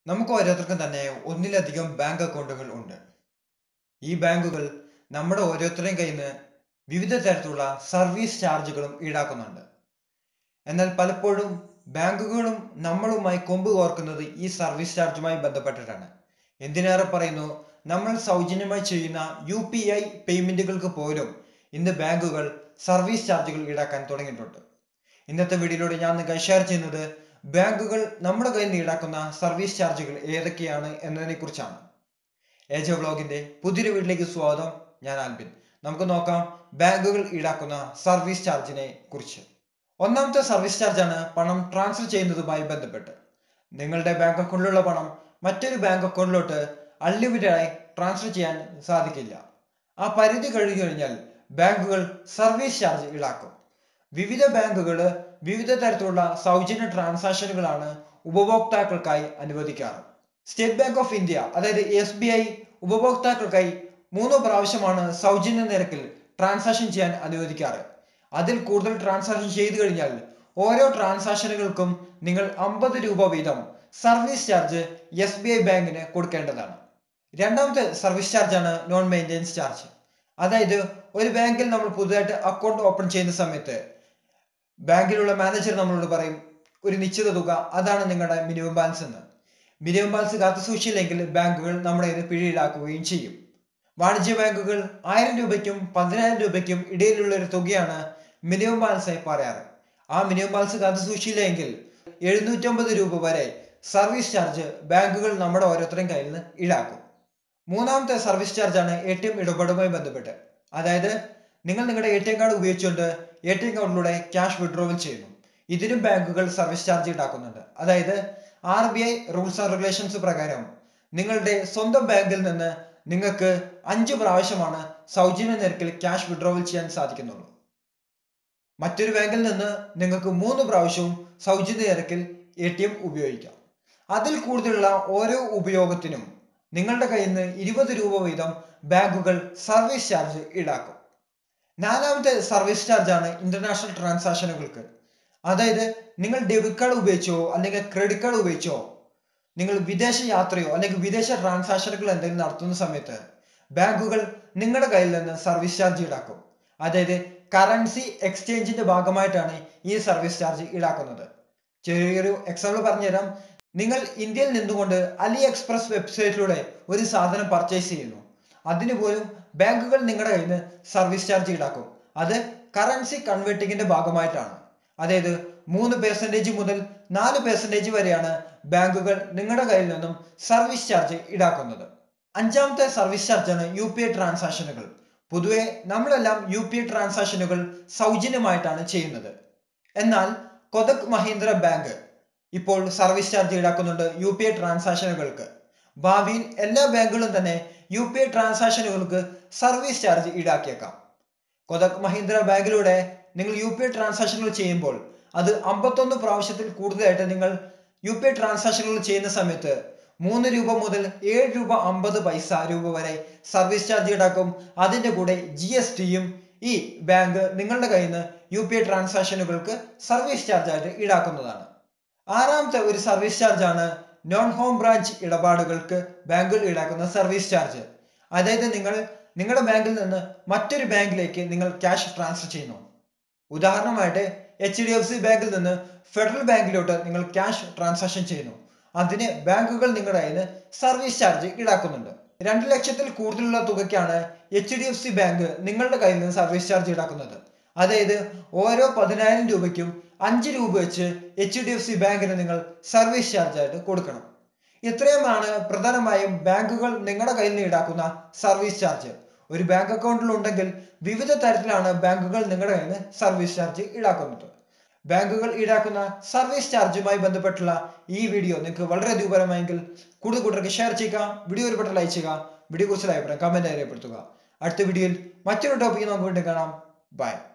നമുക്ക് ഓരോരുത്തർക്കും തന്നെ ഒന്നിലധികം ബാങ്ക് അക്കൗണ്ടുകൾ ഉണ്ട് ഈ ബാങ്കുകൾ നമ്മുടെ ഓരോരുത്തരുടെയും കയ്യിൽ നിന്ന് വിവിധ തരത്തിലുള്ള സർവീസ് ചാർജുകളും ഈടാക്കുന്നുണ്ട് എന്നാൽ പലപ്പോഴും ബാങ്കുകളും നമ്മളുമായി കൊമ്പ് കോർക്കുന്നത് ഈ സർവീസ് ചാർജുമായി ബന്ധപ്പെട്ടിട്ടാണ് എന്തിനേറെ പറയുന്നു നമ്മൾ സൗജന്യമായി ചെയ്യുന്ന യു പി ഐ പേയ്മെന്റുകൾക്ക് പോലും ഇന്ന് ബാങ്കുകൾ സർവീസ് ചാർജുകൾ ഈടാക്കാൻ തുടങ്ങിയിട്ടുണ്ട് ഇന്നത്തെ വീഡിയോയിലൂടെ ഞാൻ നിങ്ങൾക്ക് ഷെയർ ചെയ്യുന്നത് ബാങ്കുകൾ നമ്മുടെ കയ്യിൽ നിന്ന് ഈടാക്കുന്ന സർവീസ് ചാർജുകൾ ഏതൊക്കെയാണ് എന്നതിനെ കുറിച്ചാണ് ഏജോ ബ്ലോഗിന്റെ പുതിയൊരു വീട്ടിലേക്ക് സ്വാഗതം ഞാൻ ആൽബിൻ നമുക്ക് നോക്കാം ബാങ്കുകൾ ഈടാക്കുന്ന സർവീസ് ചാർജിനെ കുറിച്ച് ഒന്നാമത്തെ സർവീസ് ചാർജാണ് പണം ട്രാൻസ്ഫർ ചെയ്യുന്നതുമായി ബന്ധപ്പെട്ട് നിങ്ങളുടെ ബാങ്ക് അക്കൗണ്ടിലുള്ള പണം മറ്റൊരു ബാങ്ക് അക്കൗണ്ടിലോട്ട് അൺലിമിറ്റഡ് ആയി ട്രാൻസ്ഫർ ചെയ്യാൻ സാധിക്കില്ല ആ പരിധി കഴിഞ്ഞു കഴിഞ്ഞാൽ ബാങ്കുകൾ സർവീസ് ചാർജ് ഈടാക്കും വിവിധ ബാങ്കുകൾ വിവിധ തരത്തിലുള്ള സൗജന്യ ട്രാൻസാക്ഷനുകളാണ് ഉപഭോക്താക്കൾക്കായി അനുവദിക്കാറ് സ്റ്റേറ്റ് ബാങ്ക് ഓഫ് ഇന്ത്യ അതായത് എസ് ബി ഐ ഉപഭോക്താക്കൾക്കായി മൂന്ന് പ്രാവശ്യമാണ് സൗജന്യ നിരക്കിൽ ട്രാൻസാക്ഷൻ ചെയ്യാൻ അനുവദിക്കാറ് അതിൽ കൂടുതൽ ട്രാൻസാക്ഷൻ ചെയ്തു കഴിഞ്ഞാൽ ഓരോ ട്രാൻസാക്ഷനുകൾക്കും നിങ്ങൾ അമ്പത് രൂപ വീതം service charge S B I ബാങ്കിന് കൊടുക്കേണ്ടതാണ് രണ്ടാമത്തെ സർവീസ് ചാർജാണ് നോൺ മെയിൻ്റെനൻസ് ചാർജ് അതായത് ഒരു ബാങ്കിൽ നമ്മൾ പുതുതായിട്ട് അക്കൗണ്ട് ഓപ്പൺ ചെയ്യുന്ന സമയത്ത് ബാങ്കിലുള്ള മാനേജർ നമ്മളോട് പറയും ഒരു നിശ്ചിത തുക അതാണ് നിങ്ങളുടെ മിനിമം ബാലൻസ് എന്ന് മിനിമം ബാലൻസ് കാത്തു സൂക്ഷിച്ചില്ലെങ്കിൽ ബാങ്കുകൾ നമ്മുടെ ഇത് പിഴ ഈടാക്കുകയും ചെയ്യും വാണിജ്യ ബാങ്കുകൾ ആയിരം രൂപയ്ക്കും പതിനായിരം രൂപയ്ക്കും ഇടയിലുള്ള ഒരു തുകയാണ് മിനിമം ബാലൻസ് ആയി പറയാറ് ആ മിനിമം ബാലൻസ് കാത്തു സൂക്ഷിച്ചില്ലെങ്കിൽ എഴുന്നൂറ്റമ്പത് രൂപ വരെ സർവീസ് ചാർജ് ബാങ്കുകൾ നമ്മുടെ ഓരോരുത്തരുടെയും കയ്യിൽ നിന്ന് ഈടാക്കും മൂന്നാമത്തെ സർവീസ് ചാർജാണ് എ ടി എം ഇടപാടുമായി ബന്ധപ്പെട്ട് അതായത് നിങ്ങൾ നിങ്ങളുടെ എ ടി എം കാർഡ് ഉപയോഗിച്ചുകൊണ്ട് എ ടി എം കാർഡിലൂടെ ക്യാഷ് വിഡ്രോവൽ ചെയ്യുന്നു ഇതിനും ബാങ്കുകൾ സർവീസ് ചാർജ് ഈടാക്കുന്നുണ്ട് അതായത് R B I rules and regulations പ്രകാരം നിങ്ങളുടെ സ്വന്തം ബാങ്കിൽ നിന്ന് നിങ്ങൾക്ക് അഞ്ച് പ്രാവശ്യമാണ് സൗജന്യ നിരക്കിൽ ക്യാഷ് വിഡ്രോവൽ ചെയ്യാൻ സാധിക്കുന്നുള്ളൂ മറ്റൊരു ബാങ്കിൽ നിന്ന് നിങ്ങൾക്ക് മൂന്ന് പ്രാവശ്യവും സൗജന്യ നിരക്കിൽ എ ടി എം ഉപയോഗിക്കാം അതിൽ കൂടുതലുള്ള ഓരോ ഉപയോഗത്തിനും നിങ്ങളുടെ കയ്യിൽ നിന്ന് ഇരുപത് രൂപ വീതം ബാങ്കുകൾ സർവീസ് ചാർജ് ഈടാക്കും നാലാമത്തെ സർവീസ് ചാർജാണ് ഇന്റർനാഷണൽ ട്രാൻസാക്ഷനുകൾക്ക് അതായത് നിങ്ങൾ ഡെബിറ്റ് കാർഡ് ഉപയോഗിച്ചോ അല്ലെങ്കിൽ ക്രെഡിറ്റ് കാർഡ് ഉപയോഗിച്ചോ നിങ്ങൾ വിദേശ യാത്രയോ അല്ലെങ്കിൽ വിദേശ ട്രാൻസാക്ഷനുകൾ എന്തെങ്കിലും നടത്തുന്ന സമയത്ത് ബാങ്കുകൾ നിങ്ങളുടെ കയ്യിൽ നിന്ന് സർവീസ് ചാർജ് ഈടാക്കും അതായത് കറൻസി എക്സ്ചേഞ്ചിന്റെ ഭാഗമായിട്ടാണ് ഈ സർവീസ് ചാർജ് ഈടാക്കുന്നത് ചെറിയൊരു എക്സാമ്പിൾ പറഞ്ഞുതരാം നിങ്ങൾ ഇന്ത്യയിൽ നിന്നുകൊണ്ട് അലി എക്സ്പ്രസ് വെബ്സൈറ്റിലൂടെ ഒരു സാധനം പർച്ചേസ് ചെയ്യുന്നു അതിന് പോലും ബാങ്കുകൾ നിങ്ങളുടെ കയ്യിൽ നിന്ന് സർവീസ് ചാർജ് ഈടാക്കും അത് കറൻസി കൺവേർട്ടിങ്ങിന്റെ ഭാഗമായിട്ടാണ് അതായത് മൂന്ന് പെർസെൻറ്റേജ് മുതൽ നാല് പെർസെൻറ്റേജ് വരെയാണ് ബാങ്കുകൾ നിങ്ങളുടെ കയ്യിൽ നിന്നും സർവീസ് ചാർജ് ഈടാക്കുന്നത് അഞ്ചാമത്തെ സർവീസ് ചാർജാണ് യു പി ഐ ട്രാൻസാക്ഷനുകൾ പൊതുവെ നമ്മളെല്ലാം യു പി ഐ ട്രാൻസാക്ഷനുകൾ സൗജന്യമായിട്ടാണ് ചെയ്യുന്നത് എന്നാൽ കൊതക് മഹീന്ദ്ര ബാങ്ക് ഇപ്പോൾ സർവീസ് ചാർജ് ഈടാക്കുന്നുണ്ട് യു പി ഐ ട്രാൻസാക്ഷനുകൾക്ക് ഭാവിയിൽ എല്ലാ ബാങ്കുകളും തന്നെ യു പി ഐ ട്രാൻസാക്ഷനുകൾക്ക് സർവീസ് ചാർജ് ഈടാക്കിയേക്കാം കൊതക് മഹീന്ദ്ര ബാങ്കിലൂടെ നിങ്ങൾ യു പി ഐ ട്രാൻസാക്ഷനുകൾ ചെയ്യുമ്പോൾ അത് അമ്പത്തൊന്ന് പ്രാവശ്യത്തിൽ കൂടുതലായിട്ട് നിങ്ങൾ യു പി ഐ ട്രാൻസാക്ഷനുകൾ ചെയ്യുന്ന സമയത്ത് മൂന്ന് രൂപ മുതൽ ഏഴ് രൂപ അമ്പത് പൈസ രൂപ വരെ സർവീസ് ചാർജ് ഈടാക്കും അതിന്റെ കൂടെ ജി എസ് ടിയും ഈ ബാങ്ക് നിങ്ങളുടെ കയ്യിൽ നിന്ന് യു പി ഐ ട്രാൻസാക്ഷനുകൾക്ക് സർവീസ് ചാർജ് ആയിട്ട് ഈടാക്കുന്നതാണ് ആറാമത്തെ ഒരു സർവീസ് ചാർജ് ആണ് നോൺ ഹോം ബ്രാഞ്ച് ഇടപാടുകൾക്ക് ബാങ്കുകൾ ഈടാക്കുന്ന സർവീസ് ചാർജ് അതായത് നിങ്ങൾ നിങ്ങളുടെ ബാങ്കിൽ നിന്ന് മറ്റൊരു ബാങ്കിലേക്ക് നിങ്ങൾ ക്യാഷ് ട്രാൻസ്ഫർ ചെയ്യുന്നു ഉദാഹരണമായിട്ട് എച്ച് ഡി എഫ് സി ബാങ്കിൽ നിന്ന് ഫെഡറൽ ബാങ്കിലോട്ട് നിങ്ങൾ ക്യാഷ് ട്രാൻസാക്ഷൻ ചെയ്യുന്നു അതിന് ബാങ്കുകൾ നിങ്ങളുടെ കയ്യിൽ നിന്ന് സർവീസ് ചാർജ് ഈടാക്കുന്നുണ്ട് രണ്ട് ലക്ഷത്തിൽ കൂടുതലുള്ള തുകയ്ക്കാണ് H D F C bank നിങ്ങളുടെ കയ്യിൽ നിന്ന് സർവീസ് ചാർജ് ഈടാക്കുന്നത് അതായത് ഓരോ പതിനായിരം രൂപയ്ക്കും അഞ്ച് രൂപ വെച്ച് എച്ച് ഡി എഫ് സി ബാങ്കിന് നിങ്ങൾ സർവീസ് ചാർജ് ആയിട്ട് കൊടുക്കണം ഇത്രയുമാണ് പ്രധാനമായും ബാങ്കുകൾ നിങ്ങളുടെ കയ്യിൽ നിന്ന് ഈടാക്കുന്ന സർവീസ് ചാർജ് ഒരു ബാങ്ക് അക്കൗണ്ടിൽ ഉണ്ടെങ്കിൽ വിവിധ തരത്തിലാണ് ബാങ്കുകൾ നിങ്ങളുടെ കയ്യിൽ നിന്ന് സർവീസ് ചാർജ് ഈടാക്കുന്നത് ബാങ്കുകൾ ഈടാക്കുന്ന സർവീസ് ചാർജുമായി ബന്ധപ്പെട്ടുള്ള ഈ വീഡിയോ നിങ്ങൾക്ക് വളരെ ഉപകാരമായെങ്കിൽ കൂടുതൽ കൂട്ടർക്ക് ഷെയർ ചെയ്യുക വീഡിയോ ഒരുപാട് ലൈക്ക് ചെയ്യുക വീഡിയോ കുറിച്ച് അഭിപ്രായം കമന്റ് രേഖപ്പെടുത്തുക അടുത്ത വീഡിയോയിൽ മറ്റൊരു ടോപ്പിക്ക് നമുക്ക് വീണ്ടും കാണാം ബൈ